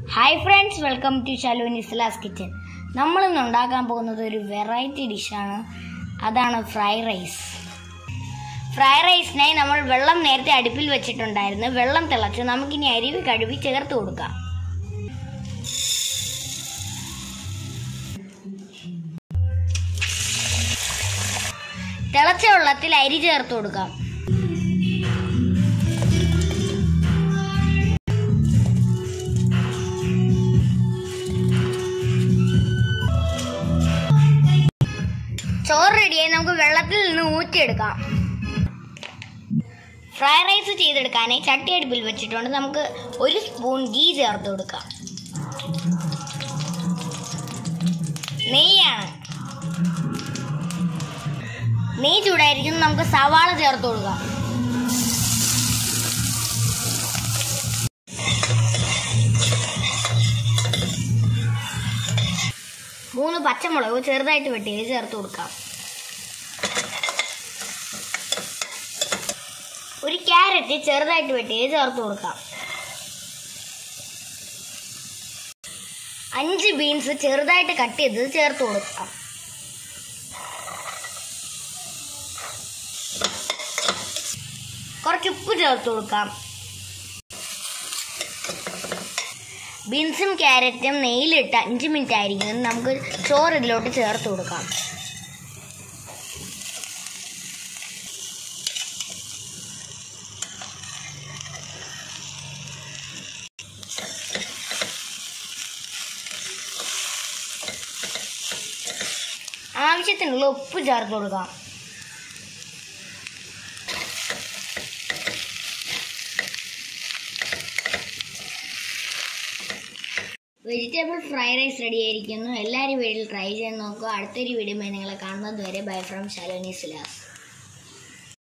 hi friends welcome to ശാലൂൻ ഇസ്ലാസ് kitchen നമ്മളിന്ന് ഉണ്ടാക്കാൻ പോകുന്നത് ഒരു വെറൈറ്റി ഡിഷാണ് അതാണ് ഫ്രൈ റൈസ് ഫ്രൈ റൈസിനായി നമ്മൾ വെള്ളം നേരത്തെ അടുപ്പിൽ വെച്ചിട്ടുണ്ടായിരുന്നു വെള്ളം തിളച്ച് നമുക്കിനി അരിവ് കഴുകി ചേർത്ത് കൊടുക്കാം തിളച്ച വെള്ളത്തിൽ അരി ചേർത്ത് കൊടുക്കാം ചോറ് റെഡിയായി നമുക്ക് വെള്ളത്തിൽ നിന്ന് ഊറ്റിയെടുക്കാം ഫ്രൈ റൈസ് ചെയ്തെടുക്കാനായി ചട്ടി അടുപ്പിൽ വെച്ചിട്ടുണ്ട് നമുക്ക് ഒരു സ്പൂൺ ഗീ ചേർത്ത് കൊടുക്കാം നെയ്യാണ് നെയ്യ് ചൂടായിരിക്കും നമുക്ക് സവാള ചേർത്ത് കൊടുക്കാം മൂന്ന് പച്ചമുളക് ചെറുതായിട്ട് വെട്ടിയത് ചേർത്ത് കൊടുക്കാം ഒരു ക്യാരറ്റ് ചെറുതായിട്ട് വെട്ടിയത് ചേർത്ത് കൊടുക്കാം അഞ്ച് ബീൻസ് ചെറുതായിട്ട് കട്ട് ചെയ്തത് ചേർത്ത് കൊടുക്കാം കുറച്ച് ഉപ്പ് ചേർത്ത് കൊടുക്കാം ബീൻസും ക്യാരറ്റും നെയ്യിലിട്ട് അഞ്ച് മിനിറ്റ് ആയിരിക്കും നമുക്ക് ചോറ് ഇതിലോട്ട് ചേർത്ത് കൊടുക്കാം ആവശ്യത്തിനുള്ള ഉപ്പ് ചേർത്ത് കൊടുക്കാം വെജിറ്റബിൾ ഫ്രൈ റൈസ് റെഡി ആയിരിക്കുന്നു എല്ലാവരും വീട്ടിൽ ട്രൈ ചെയ്ത് നോക്കുക അടുത്തൊരു വീഡിയോ നിങ്ങളെ കാണുന്നത് വരെ ബൈ ഫ്രം ശലോനി സിലാസ്